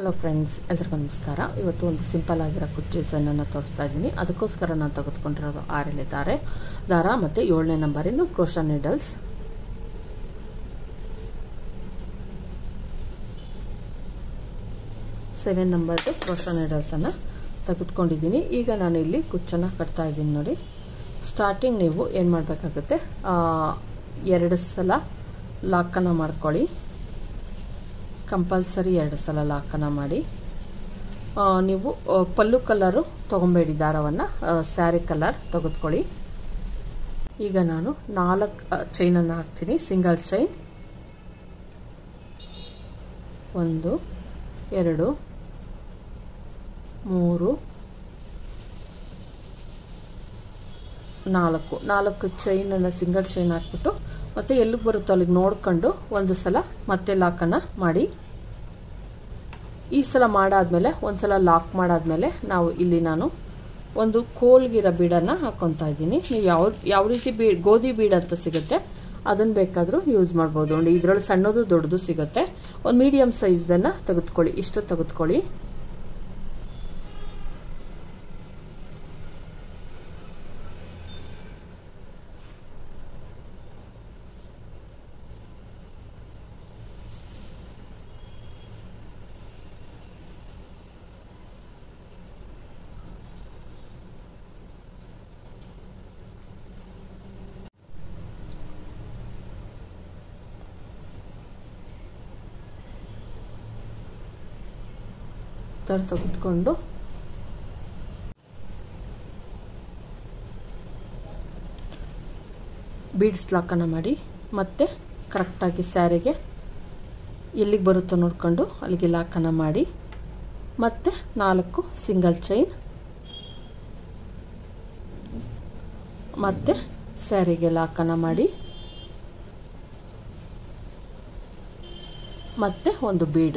hello friends ಎಲ್ರಿಗೂ ನಮಸ್ಕಾರ ಇವತ್ತು ಒಂದು ಸಿಂಪಲ್ ಆಗಿರೋ ಕುಚ್ ಡಿಸೈನನ್ನು ತೋರಿಸ್ತಾ ಇದ್ದೀನಿ ಅದಕ್ಕೋಸ್ಕರ ನಾನು ತೆಗೆದುಕೊಂಡಿರೋದು ಆರನೇ ದಾರೆ ದಾರ ಮತ್ತು ಏಳನೇ ನಂಬರಿಂದು ಕ್ರೋಶಾ ನೀಡಲ್ಸ್ ಸೆವೆನ್ ನಂಬರ್ದು ಕ್ರೋಶಾ ನೀಡಲ್ಸನ್ನು ತೆಗೆದುಕೊಂಡಿದ್ದೀನಿ ಈಗ ನಾನು ಇಲ್ಲಿ ಕುಚ್ಚನ್ನು ಕಟ್ತಾ ಇದ್ದೀನಿ ನೋಡಿ ಸ್ಟಾರ್ಟಿಂಗ್ ನೀವು ಏನು ಮಾಡಬೇಕಾಗುತ್ತೆ ಎರಡು ಸಲ ಲಾಕನ್ನು ಮಾಡ್ಕೊಳ್ಳಿ ಕಂಪಲ್ಸರಿ ಎರಡು ಸಲ ಲಾಕನ್ನು ಮಾಡಿ ನೀವು ಪಲ್ಲು ಕಲರು ತೊಗೊಬೇಡಿ ದಾರವನ್ನು ಸ್ಯಾರಿ ಕಲರ್ ತೆಗೆದುಕೊಳ್ಳಿ ಈಗ ನಾನು ನಾಲ್ಕು ಚೈನನ್ನು ಹಾಕ್ತೀನಿ ಸಿಂಗಲ್ ಚೈನ್ ಒಂದು ಎರಡು ಮೂರು ನಾಲ್ಕು ನಾಲ್ಕು ಚೈನನ್ನು ಸಿಂಗಲ್ ಚೈನ್ ಹಾಕ್ಬಿಟ್ಟು ಮತ್ತು ಎಲ್ಲಿಗೆ ಬರುತ್ತೋ ಅಲ್ಲಿಗೆ ನೋಡ್ಕೊಂಡು ಒಂದು ಸಲ ಮತ್ತೆ ಲಾಕನ್ನು ಮಾಡಿ ಈ ಸಲ ಮಾಡಾದ್ಮೇಲೆ ಒಂದು ಸಲ ಲಾಕ್ ಮಾಡಾದ್ಮೇಲೆ ನಾವು ಇಲ್ಲಿ ನಾನು ಒಂದು ಕೋಲ್ಗಿರೋ ಬೀಡನ್ನು ಹಾಕ್ಕೊತಾ ಇದ್ದೀನಿ ನೀವು ಯಾವ ಯಾವ ರೀತಿ ಬೀ ಗೋಧಿ ಬೀಡ್ ಅಂತ ಸಿಗುತ್ತೆ ಅದನ್ನು ಬೇಕಾದರೂ ಯೂಸ್ ಮಾಡ್ಬೋದು ನೋಡಿ ಇದರಲ್ಲಿ ಸಣ್ಣದು ದೊಡ್ಡದು ಸಿಗುತ್ತೆ ಒಂದು ಮೀಡಿಯಮ್ ಸೈಜ್ದನ್ನು ತೆಗೆದುಕೊಳ್ಳಿ ಇಷ್ಟು ತೆಗೆದುಕೊಳ್ಳಿ ಥರ ತೆಗೆದುಕೊಂಡು ಬೀಡ್ಸ್ ಲಾಕನ್ನು ಮಾಡಿ ಮತ್ತೆ ಕರೆಕ್ಟಾಗಿ ಸ್ಯಾರಿಗೆ ಎಲ್ಲಿಗೆ ಬರುತ್ತೋ ನೋಡಿಕೊಂಡು ಅಲ್ಲಿಗೆ ಲಾಕನ್ನು ಮಾಡಿ ಮತ್ತೆ ನಾಲ್ಕು ಸಿಂಗಲ್ ಚೈನ್ ಮತ್ತೆ ಸ್ಯಾರಿಗೆ ಲಾಕನ್ನು ಮಾಡಿ ಮತ್ತೆ ಒಂದು ಬೀಡು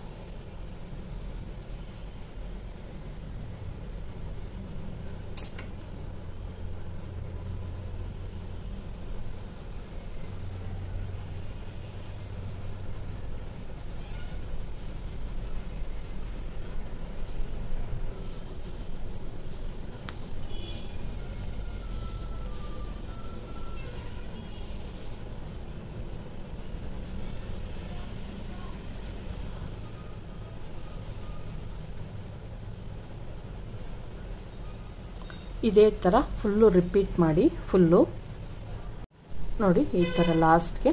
ಇದೇ ಥರ ಫುಲ್ಲು ರಿಪೀಟ್ ಮಾಡಿ ಫುಲ್ಲು ನೋಡಿ ಈ ಥರ ಲಾಸ್ಟ್ಗೆ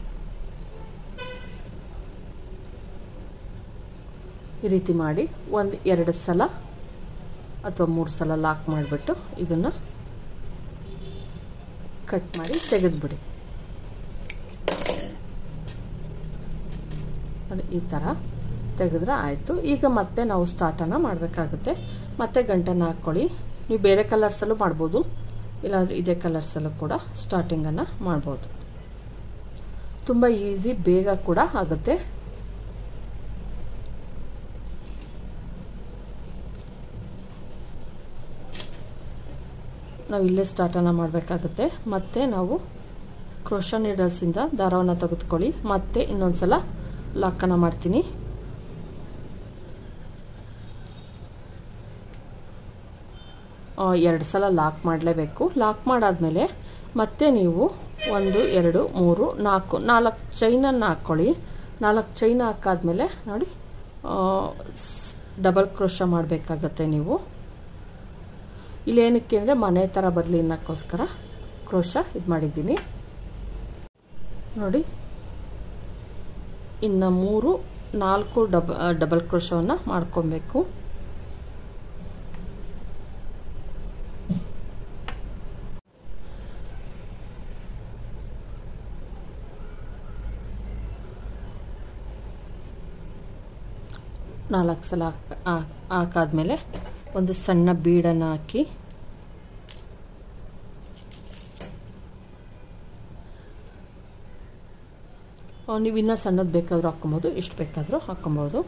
ಈ ರೀತಿ ಮಾಡಿ ಒಂದು ಎರಡು ಸಲ ಅಥವಾ ಮೂರು ಸಲ ಲಾಕ್ ಮಾಡಿಬಿಟ್ಟು ಇದನ್ನು ಕಟ್ ಮಾಡಿ ತೆಗೆದುಬಿಡಿ ನೋಡಿ ಈ ಥರ ತೆಗೆದ್ರೆ ಆಯಿತು ಈಗ ಮತ್ತೆ ನಾವು ಸ್ಟಾರ್ಟನ್ನು ಮಾಡಬೇಕಾಗುತ್ತೆ ಮತ್ತೆ ಗಂಟನ್ನು ಹಾಕ್ಕೊಳ್ಳಿ ನೀವು ಬೇರೆ ಕಲರ್ಸಲ್ಲೂ ಮಾಡ್ಬೋದು ಇಲ್ಲಾಂದರೆ ಇದೇ ಕಲರ್ಸಲ್ಲೂ ಕೂಡ ಸ್ಟಾರ್ಟಿಂಗನ್ನು ಮಾಡ್ಬೋದು ತುಂಬ ಈಸಿ ಬೇಗ ಕೂಡ ಆಗುತ್ತೆ ನಾವು ಇಲ್ಲೇ ಸ್ಟಾರ್ಟನ್ನು ಮಾಡಬೇಕಾಗುತ್ತೆ ಮತ್ತೆ ನಾವು ಕ್ರೋಶ ನೀಡಲ್ಸಿಂದ ದಾರವನ್ನು ತೆಗೆದುಕೊಳ್ಳಿ ಮತ್ತೆ ಇನ್ನೊಂದು ಸಲ ಲಾಕನ್ನು ಮಾಡ್ತೀನಿ ಎರಡು ಸಲ ಲಾಕ್ ಮಾಡಲೇಬೇಕು ಲಾಕ್ ಮಾಡಾದಮೇಲೆ ಮತ್ತೆ ನೀವು ಒಂದು ಎರಡು ಮೂರು ನಾಲ್ಕು ನಾಲ್ಕು ಚೈನನ್ನು ಹಾಕ್ಕೊಳ್ಳಿ ನಾಲ್ಕು ಚೈನ್ ಹಾಕಾದ್ಮೇಲೆ ನೋಡಿ ಡಬಲ್ ಕ್ರೋಶ ಮಾಡಬೇಕಾಗತ್ತೆ ನೀವು ಇಲ್ಲೇನಕ್ಕೆ ಅಂದರೆ ಮನೆ ಥರ ಬರಲಿ ಅನ್ನೋಕ್ಕೋಸ್ಕರ ಕ್ರೋಶ ಇದು ಮಾಡಿದ್ದೀನಿ ನೋಡಿ ಇನ್ನು ಮೂರು ನಾಲ್ಕು ಡಬ ಡಬಲ್ ಕ್ರೋಶವನ್ನು ಮಾಡ್ಕೊಬೇಕು ನಾಲ್ಕು ಸಲ ಹಾಕಾದ್ಮೇಲೆ ಒಂದು ಸಣ್ಣ ಬೀಡನ್ನು ಹಾಕಿ ನೀವು ಇನ್ನೂ ಸಣ್ಣದು ಬೇಕಾದರೂ ಹಾಕ್ಕೊಬೋದು ಎಷ್ಟು ಬೇಕಾದರೂ ಹಾಕ್ಕೊಬೋದು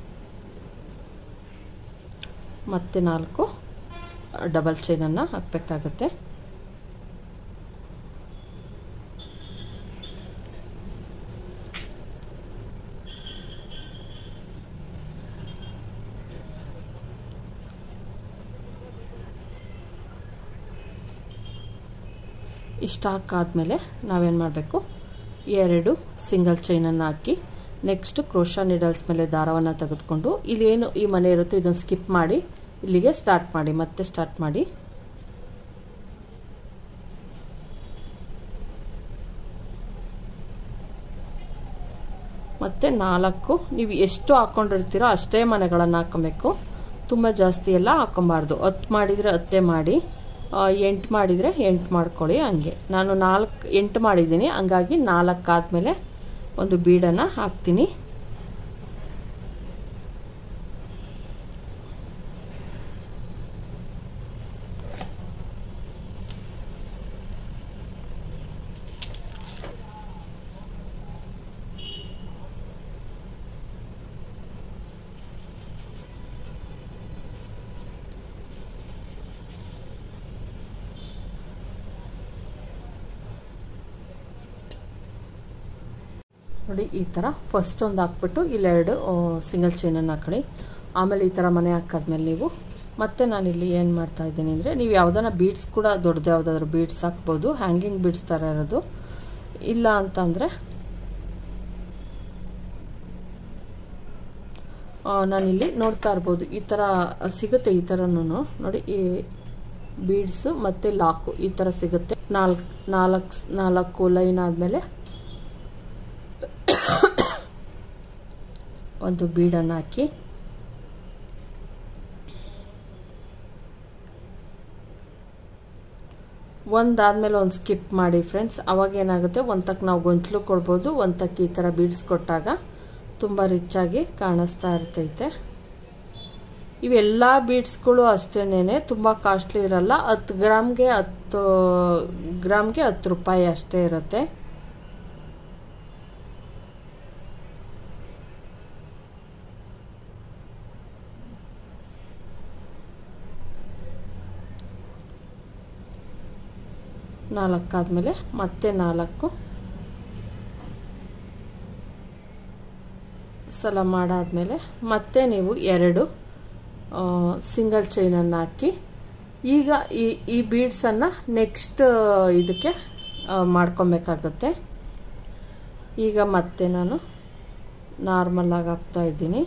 ಮತ್ತು ನಾಲ್ಕು ಡಬಲ್ ಚೈನನ್ನು ಹಾಕಬೇಕಾಗತ್ತೆ ಇಷ್ಟ ಹಾಕಾದ್ಮೇಲೆ ನಾವೇನು ಮಾಡಬೇಕು ಎರಡು ಸಿಂಗಲ್ ಚೈನನ್ನು ಹಾಕಿ ನೆಕ್ಸ್ಟ್ ಕ್ರೋಶಾ ನೀಡಲ್ಸ್ ಮೇಲೆ ದಾರವನ್ನು ತೆಗೆದುಕೊಂಡು ಇಲ್ಲೇನು ಈ ಮನೆ ಇರುತ್ತೆ ಇದನ್ನು ಸ್ಕಿಪ್ ಮಾಡಿ ಇಲ್ಲಿಗೆ ಸ್ಟಾರ್ಟ್ ಮಾಡಿ ಮತ್ತೆ ಸ್ಟಾರ್ಟ್ ಮಾಡಿ ಮತ್ತು ನಾಲ್ಕು ನೀವು ಎಷ್ಟು ಹಾಕ್ಕೊಂಡಿರ್ತೀರೋ ಅಷ್ಟೇ ಮನೆಗಳನ್ನು ಹಾಕೊಬೇಕು ತುಂಬ ಜಾಸ್ತಿ ಎಲ್ಲ ಹಾಕೊಬಾರ್ದು ಹತ್ತು ಮಾಡಿದರೆ ಹತ್ತೇ ಮಾಡಿ ಎಂಟು ಮಾಡಿದರೆ ಎಂಟು ಮಾಡ್ಕೊಳ್ಳಿ ಹಂಗೆ ನಾನು ನಾಲ್ಕು ಎಂಟು ಮಾಡಿದ್ದೀನಿ ಹಂಗಾಗಿ ನಾಲ್ಕು ಆದಮೇಲೆ ಒಂದು ಬೀಡನ್ನು ಹಾಕ್ತೀನಿ ನೋಡಿ ಈ ಥರ ಫಸ್ಟ್ ಒಂದು ಹಾಕ್ಬಿಟ್ಟು ಇಲ್ಲೆರಡು ಸಿಂಗಲ್ ಚೈನನ್ನು ಹಾಕೊಳ್ಳಿ ಆಮೇಲೆ ಈ ಥರ ಮನೆ ಹಾಕಾದ್ಮೇಲೆ ನೀವು ಮತ್ತೆ ನಾನಿಲ್ಲಿ ಏನು ಮಾಡ್ತಾ ಇದ್ದೀನಿ ಅಂದರೆ ನೀವು ಯಾವುದನ್ನ ಬೀಡ್ಸ್ ಕೂಡ ದೊಡ್ಡದು ಯಾವುದಾದ್ರೂ ಬೀಡ್ಸ್ ಹಾಕ್ಬೋದು ಹ್ಯಾಂಗಿಂಗ್ ಬೀಡ್ಸ್ ಥರ ಇರೋದು ಇಲ್ಲ ಅಂತಂದರೆ ನಾನಿಲ್ಲಿ ನೋಡ್ತಾ ಇರ್ಬೋದು ಈ ಥರ ಸಿಗುತ್ತೆ ಈ ಥರನೂ ನೋಡಿ ಈ ಬೀಡ್ಸು ಮತ್ತು ಲಾಕು ಈ ಥರ ಸಿಗುತ್ತೆ ನಾಲ್ಕು ನಾಲ್ಕು ನಾಲ್ಕು ಲೈನ್ ಆದಮೇಲೆ ಒಂದು ಬೀಡನ್ನು ಹಾಕಿ ಒಂದಾದ್ಮೇಲೆ ಒಂದು ಸ್ಕಿಪ್ ಮಾಡಿ ಫ್ರೆಂಡ್ಸ್ ಅವಾಗ ಏನಾಗುತ್ತೆ ಒಂದಕ್ಕೆ ನಾವು ಗೊಂಚಲು ಕೊಡ್ಬೋದು ಒಂದಕ್ಕೆ ಈ ಥರ ಬೀಡ್ಸ್ ಕೊಟ್ಟಾಗ ತುಂಬ ರಿಚ್ಚಾಗಿ ಕಾಣಿಸ್ತಾ ಇರ್ತೈತೆ ಇವೆಲ್ಲ ಬೀಡ್ಸ್ಗಳು ಅಷ್ಟೇನೆ ತುಂಬ ಕಾಸ್ಟ್ಲಿ ಇರಲ್ಲ ಹತ್ತು ಗ್ರಾಮ್ಗೆ ಹತ್ತು ಗ್ರಾಮ್ಗೆ ಹತ್ತು ರೂಪಾಯಿ ಅಷ್ಟೇ ಇರುತ್ತೆ ನಾಲ್ಕಾದ್ಮೇಲೆ ಮತ್ತೆ ನಾಲ್ಕು ಸಲ ಮಾಡಾದ್ಮೇಲೆ ಮತ್ತೆ ನೀವು ಎರಡು ಸಿಂಗಲ್ ಚೈನನ್ನು ಹಾಕಿ ಈಗ ಈ ಈ ಬೀಡ್ಸನ್ನು ನೆಕ್ಸ್ಟ್ ಇದಕ್ಕೆ ಮಾಡ್ಕೊಬೇಕಾಗುತ್ತೆ ಈಗ ಮತ್ತೆ ನಾನು ನಾರ್ಮಲಾಗಿ ಹಾಕ್ತಾ ಇದ್ದೀನಿ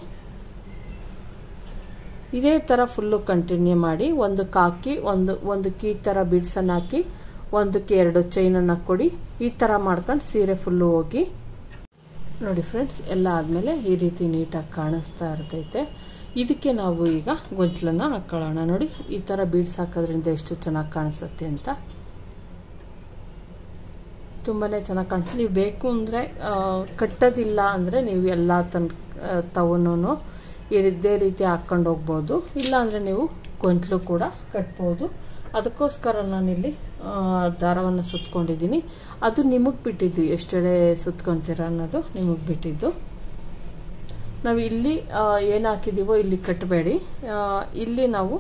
ಇದೇ ಥರ ಫುಲ್ಲು ಕಂಟಿನ್ಯೂ ಮಾಡಿ ಒಂದಕ್ಕೆ ಹಾಕಿ ಒಂದು ಒಂದಕ್ಕೆ ಈ ಥರ ಬೀಡ್ಸನ್ನು ಹಾಕಿ ಒಂದಕ್ಕೆ ಎರಡು ಚೈನನ್ನು ಕೊಡಿ ಈ ಥರ ಮಾಡ್ಕೊಂಡು ಸೀರೆ ಫುಲ್ಲು ಹೋಗಿ ನೋಡಿ ಫ್ರೆಂಡ್ಸ್ ಎಲ್ಲ ಆದಮೇಲೆ ಈ ರೀತಿ ನೀಟಾಗಿ ಕಾಣಿಸ್ತಾ ಇರ್ತೈತೆ ಇದಕ್ಕೆ ನಾವು ಈಗ ಗೊಂಚಲನ್ನು ಹಾಕೊಳ್ಳೋಣ ನೋಡಿ ಈ ಥರ ಬೀಡ್ಸ್ ಹಾಕೋದ್ರಿಂದ ಎಷ್ಟು ಚೆನ್ನಾಗಿ ಕಾಣಿಸುತ್ತೆ ಅಂತ ತುಂಬಾ ಚೆನ್ನಾಗಿ ಕಾಣಿಸುತ್ತೆ ನೀವು ಬೇಕು ಅಂದರೆ ಕಟ್ಟೋದಿಲ್ಲ ಅಂದರೆ ನೀವು ಎಲ್ಲ ತನ್ ತವನೂ ಇದೇ ರೀತಿ ಹಾಕ್ಕೊಂಡು ಹೋಗ್ಬೋದು ಇಲ್ಲಾಂದರೆ ನೀವು ಗೊಂಚಲು ಕೂಡ ಕಟ್ಬೋದು ಅದಕ್ಕೋಸ್ಕರ ನಾನಿಲ್ಲಿ ದಾರವನ್ನು ಸುತ್ಕೊಂಡಿದ್ದೀನಿ ಅದು ನಿಮಗೆ ಬಿಟ್ಟಿದ್ದು ಎಷ್ಟೆಡೆ ಸುತ್ಕೊತೀರ ಅನ್ನೋದು ನಿಮಗೆ ಬಿಟ್ಟಿದ್ದು ನಾವು ಇಲ್ಲಿ ಏನು ಹಾಕಿದ್ದೀವೋ ಇಲ್ಲಿ ಕಟ್ಟಬೇಡಿ ಇಲ್ಲಿ ನಾವು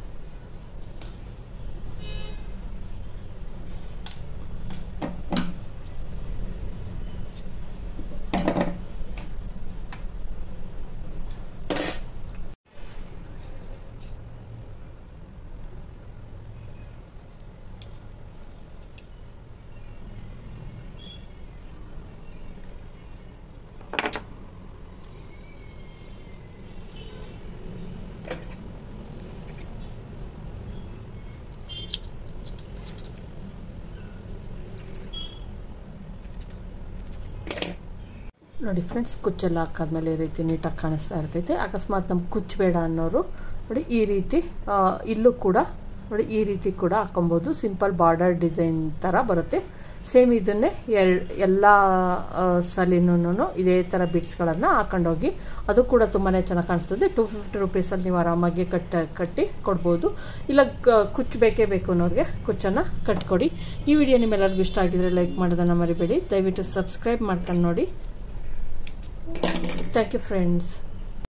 ನೋಡಿ ಫ್ರೆಂಡ್ಸ್ ಕುಚ್ಚೆಲ್ಲ ಹಾಕಾದ್ಮೇಲೆ ಈ ರೀತಿ ನೀಟಾಗಿ ಕಾಣಿಸ್ತಾ ಇರ್ತೈತೆ ಅಕಸ್ಮಾತ್ ನಮ್ಗೆ ಕುಚ್ಚಬೇಡ ಅನ್ನೋರು ನೋಡಿ ಈ ರೀತಿ ಇಲ್ಲೂ ಕೂಡ ನೋಡಿ ಈ ರೀತಿ ಕೂಡ ಹಾಕೊಬೋದು ಸಿಂಪಲ್ ಬಾರ್ಡರ್ ಡಿಸೈನ್ ಥರ ಬರುತ್ತೆ ಸೇಮ್ ಇದನ್ನೇ ಎರಡು ಎಲ್ಲ ಸಲಿನೂ ಇದೇ ಥರ ಬಿಡ್ಸ್ಗಳನ್ನು ಹಾಕೊಂಡೋಗಿ ಅದು ಕೂಡ ತುಂಬಾ ಚೆನ್ನಾಗಿ ಕಾಣಿಸ್ತದೆ ಟೂ ಫಿಫ್ಟಿ ರುಪೀಸಲ್ಲಿ ನೀವು ಆರಾಮಾಗಿ ಕಟ್ಟ ಕಟ್ಟಿ ಕೊಡ್ಬೋದು ಇಲ್ಲ ಕುಚ್ಚು ಬೇಕೇ ಬೇಕು ಅನ್ನೋರಿಗೆ ಕುಚ್ಚನ್ನು ಕಟ್ಕೊಡಿ ಈ ವಿಡಿಯೋ ನಿಮ್ಮೆಲ್ಲರಿಗೂ ಇಷ್ಟ ಆಗಿದ್ರೆ ಲೈಕ್ ಮಾಡೋದನ್ನು ಮರಿಬೇಡಿ ದಯವಿಟ್ಟು ಸಬ್ಸ್ಕ್ರೈಬ್ ಮಾಡ್ಕೊಂಡು ನೋಡಿ ಥ್ಯಾಂಕ್ ಯು ಫ್ರೆಂಡ್ಸ್